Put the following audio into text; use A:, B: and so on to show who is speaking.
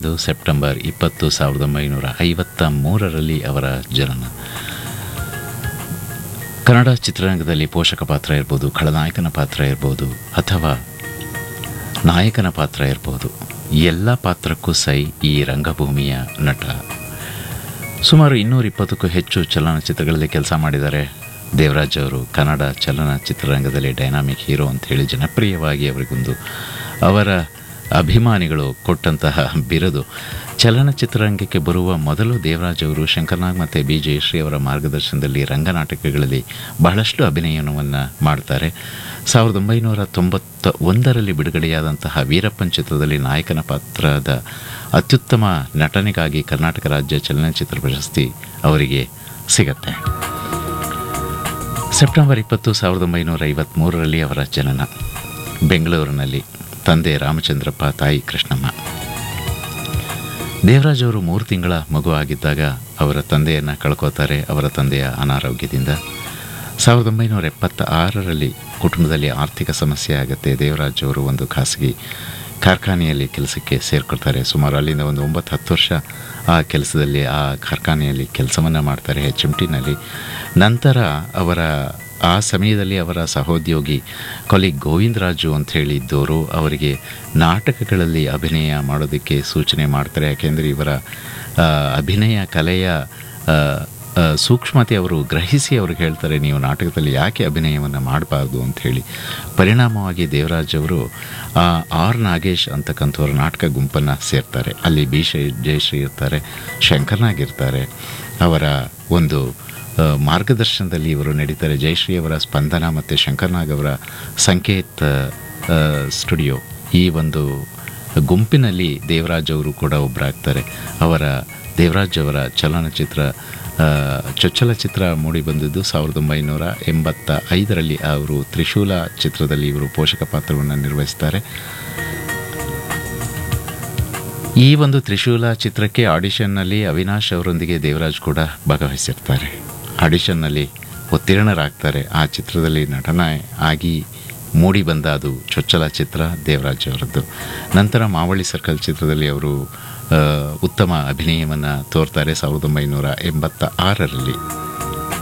A: ಇಂದು September ಇಪ್ಪತ್ತು ಸಾವಿರದ ಒಂಬೈನೂರ ಐವತ್ತ ಮೂರರಲ್ಲಿ ಅವರ ಜನನ ಕನ್ನಡ ಚಿತ್ರರಂಗದಲ್ಲಿ ಪೋಷಕ ಪಾತ್ರ ಇರ್ಬೋದು ಖಳನಾಯಕನ ಪಾತ್ರ ಇರ್ಬೋದು ಅಥವಾ ನಾಯಕನ ಪಾತ್ರ ಇರ್ಬೋದು ಎಲ್ಲ ಪಾತ್ರಕ್ಕೂ ಸೈ ಈ ರಂಗಭೂಮಿಯ ನಟ ಸುಮಾರು ಇನ್ನೂರ ಇಪ್ಪತ್ತಕ್ಕೂ ಹೆಚ್ಚು ಚಲನಚಿತ್ರಗಳಲ್ಲಿ ಕೆಲಸ ಮಾಡಿದ್ದಾರೆ ದೇವರಾಜ್ ಅವರು ಕನ್ನಡ ಚಲನಚಿತ್ರರಂಗದಲ್ಲಿ ಡೈನಾಮಿಕ್ ಹೀರೋ ಅಂತ ಹೇಳಿ ಜನಪ್ರಿಯವಾಗಿ ಅವರಿಗೊಂದು ಅವರ ಅಭಿಮಾನಿಗಳು ಕೊಟ್ಟಂತಹ ಬಿರುದು ಚಲನಚಿತ್ರರಂಗಕ್ಕೆ ಬರುವ ಮೊದಲು ದೇವರಾಜ್ ಅವರು ಶಂಕರ್ನಾಗ್ ಮತ್ತು ಬಿ ಜಯಶ್ರೀ ಅವರ ಮಾರ್ಗದರ್ಶನದಲ್ಲಿ ರಂಗನಾಟಕಗಳಲ್ಲಿ ಬಹಳಷ್ಟು ಅಭಿನಯವನ್ನು ಮಾಡ್ತಾರೆ ಸಾವಿರದ ಒಂಬೈನೂರ ತೊಂಬತ್ತ ಒಂದರಲ್ಲಿ ಬಿಡುಗಡೆಯಾದಂತಹ ವೀರಪ್ಪನ್ ಚಿತ್ರದಲ್ಲಿ ನಾಯಕನ ಪಾತ್ರದ ಅತ್ಯುತ್ತಮ ನಟನೆಗಾಗಿ ಕರ್ನಾಟಕ ರಾಜ್ಯ ಚಲನಚಿತ್ರ ಪ್ರಶಸ್ತಿ ಅವರಿಗೆ ಸಿಗತ್ತೆ ಸೆಪ್ಟೆಂಬರ್ ಇಪ್ಪತ್ತು ಸಾವಿರದ ಒಂಬೈನೂರ ಐವತ್ತ್ಮೂರರಲ್ಲಿ ಅವರ ಜನನ ಬೆಂಗಳೂರಿನಲ್ಲಿ ತಂದೆ ರಾಮಚಂದ್ರಪ್ಪ ತಾಯಿ ಕೃಷ್ಣಮ್ಮ ದೇವರಾಜ್ ಅವರು ಮೂರು ತಿಂಗಳ ಮಗು ಆಗಿದ್ದಾಗ ಅವರ ತಂದೆಯನ್ನು ಕಳ್ಕೋತಾರೆ ಅವರ ತಂದೆಯ ಅನಾರೋಗ್ಯದಿಂದ ಸಾವಿರದ ಒಂಬೈನೂರ ಎಪ್ಪತ್ತ ಆರರಲ್ಲಿ ಕುಟುಂಬದಲ್ಲಿ ಆರ್ಥಿಕ ಸಮಸ್ಯೆ ಆಗುತ್ತೆ ದೇವರಾಜ್ ಅವರು ಒಂದು ಖಾಸಗಿ ಕಾರ್ಖಾನೆಯಲ್ಲಿ ಕೆಲಸಕ್ಕೆ ಸೇರ್ಕೊಳ್ತಾರೆ ಸುಮಾರು ಅಲ್ಲಿಂದ ಒಂದು ಒಂಬತ್ತು ಹತ್ತು ವರ್ಷ ಆ ಕೆಲಸದಲ್ಲಿ ಆ ಕಾರ್ಖಾನೆಯಲ್ಲಿ ಕೆಲಸವನ್ನು ಮಾಡ್ತಾರೆ ಹೆಚ್ ಎಮ್ ಟಿನಲ್ಲಿ ನಂತರ ಅವರ ಆ ಸಮಯದಲ್ಲಿ ಅವರ ಸಹೋದ್ಯೋಗಿ ಕೊಲಿಗ್ ಗೋವಿಂದರಾಜು ಅಂತ ಹೇಳಿ ಇದ್ದವರು ಅವರಿಗೆ ನಾಟಕಗಳಲ್ಲಿ ಅಭಿನಯ ಮಾಡೋದಕ್ಕೆ ಸೂಚನೆ ಮಾಡ್ತಾರೆ ಯಾಕೆಂದರೆ ಇವರ ಆ, ಅಭಿನಯ ಕಲೆಯ ಆ, ಆ, ಸೂಕ್ಷ್ಮತೆ ಅವರು ಗ್ರಹಿಸಿ ಅವ್ರಿಗೆ ಹೇಳ್ತಾರೆ ನೀವು ನಾಟಕದಲ್ಲಿ ಯಾಕೆ ಅಭಿನಯವನ್ನು ಮಾಡಬಾರ್ದು ಅಂಥೇಳಿ ಪರಿಣಾಮವಾಗಿ ದೇವರಾಜ್ ಅವರು ಆ, ಆರ್ ನಾಗೇಶ್ ಅಂತಕ್ಕಂಥವ್ರ ನಾಟಕ ಗುಂಪನ್ನು ಸೇರ್ತಾರೆ ಅಲ್ಲಿ ಬಿ ಶ್ರೀ ಜಯಶ್ರೀ ಇರ್ತಾರೆ ಶಂಕರ್ನಾಗ್ ಇರ್ತಾರೆ ಅವರ ಒಂದು ಆ, ಮಾರ್ಗದರ್ಶನದಲ್ಲಿ ಇವರು ನಡೀತಾರೆ ಜಯಶ್ರೀ ಅವರ ಸ್ಪಂದನ ಮತ್ತು ಶಂಕರ್ನಾಗ್ ಅವರ ಸಂಕೇತ್ ಆ, ಸ್ಟುಡಿಯೋ ಈ ಒಂದು ಗುಂಪಿನಲ್ಲಿ ದೇವರಾಜ್ ಅವರು ಕೂಡ ಒಬ್ಬರಾಗ್ತಾರೆ ಅವರ ದೇವರಾಜ್ ಅವರ ಚಲನಚಿತ್ರ ಆ, ಚೊಚ್ಚಲ ಚಿತ್ರ ಮೂಡಿ ಬಂದಿದ್ದು ಸಾವಿರದ ಒಂಬೈನೂರ ಎಂಬತ್ತ ಐದರಲ್ಲಿ ಅವರು ತ್ರಿಶೂಲ ಚಿತ್ರದಲ್ಲಿ ಇವರು ಪೋಷಕ ಪಾತ್ರವನ್ನು ನಿರ್ವಹಿಸ್ತಾರೆ ಈ ಒಂದು ತ್ರಿಶೂಲ ಚಿತ್ರಕ್ಕೆ ಆಡಿಷನ್ನಲ್ಲಿ ಅವಿನಾಶ್ ಅವರೊಂದಿಗೆ ದೇವರಾಜ್ ಕೂಡ ಭಾಗವಹಿಸಿರ್ತಾರೆ ಆಡಿಷನ್ನಲ್ಲಿ ಉತ್ತೀರ್ಣರಾಗ್ತಾರೆ ಆ ಚಿತ್ರದಲ್ಲಿ ನಟನ ಆಗಿ ಮೂಡಿ ಬಂದ ಅದು ಚೊಚ್ಚಲ ಚಿತ್ರ ದೇವರಾಜ್ ಅವರದ್ದು ನಂತರ ಮಾವಳಿ ಸರ್ಕಲ್ ಚಿತ್ರದಲ್ಲಿ ಅವರು ಆ, ಉತ್ತಮ ಅಭಿನಯವನ್ನು ತೋರ್ತಾರೆ ಸಾವಿರದ ಒಂಬೈನೂರ ಎಂಬತ್ತ ಆರರಲ್ಲಿ